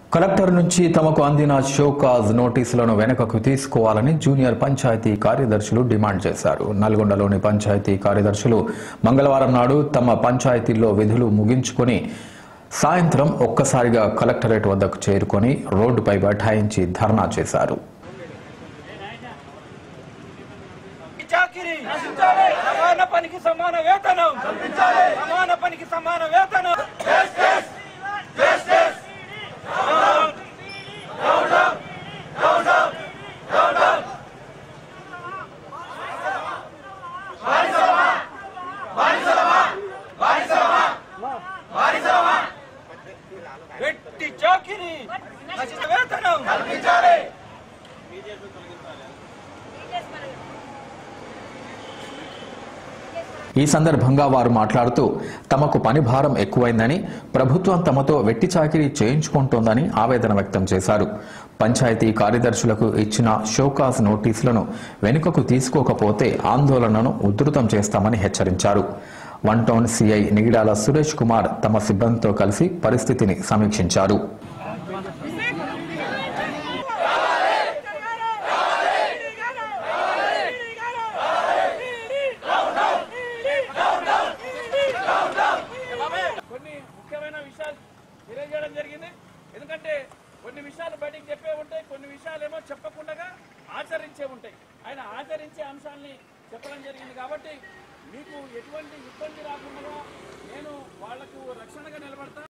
collector నుంచి తమకు అందిన షోకాజ్ నోటీసులను వెనుకకు తీసుకోవాలని జూనియర్ పంచాయతీ కార్యదర్శులు డిమాండ్ చేశారు నల్గొండలోని పంచాయతీ కార్యదర్శులు మంగళవారం నాడు తమ పంచాయతీల్లో విధులు ముగించుకొని సాయంత్రం ఒక్కసారిగా కలెక్టరేట్ వద్దకు చేరుకొని రోడ్డుపై బైఠాయించి ధర్నా చేశారు చాకిరి సమాన పనికి సమాన వేతనం సమాన పనికి సమాన వేతనం వెట్టి చాకిరి నశిత వేతనం ఈ సందర్భంగా వారు మాట్లాడుతూ తమకు పని భారం ఎక్కువైందని ప్రభుత్వం తమతో వెట్టి చాకిరీ చేయించుకుంటోందని ఆవేదన వ్యక్తం చేశారు పంచాయతీ కార్యదర్శులకు ఇచ్చిన షోకాస్ నోటీసులను వెనుకకు తీసుకోకపోతే ఆందోళనను ఉధృతం చేస్తామని హెచ్చరించారు one town CI Nigidala Suresh Kumar తమ సిబ్బందితో కలిసి పరిస్థితిని సమీక్షించారు కొన్ని ముఖ్యమైన విషయాలు తెలియజేయడం జరిగింది ఎందుకంటే కొన్ని విషయాలు బయటికి చెప్పే ఉంటాయి కొన్ని విషయాలు ఏమో చెప్పకుండా ఆచరించే ఉంటాయి ఆయన ఆచరించే అంశాన్ని చెప్పడం జరిగింది కాబట్టి మీకు ఎటువంటి ఇబ్బంది రాకుండా నేను వాళ్లకు రక్షణగా నిలబడతా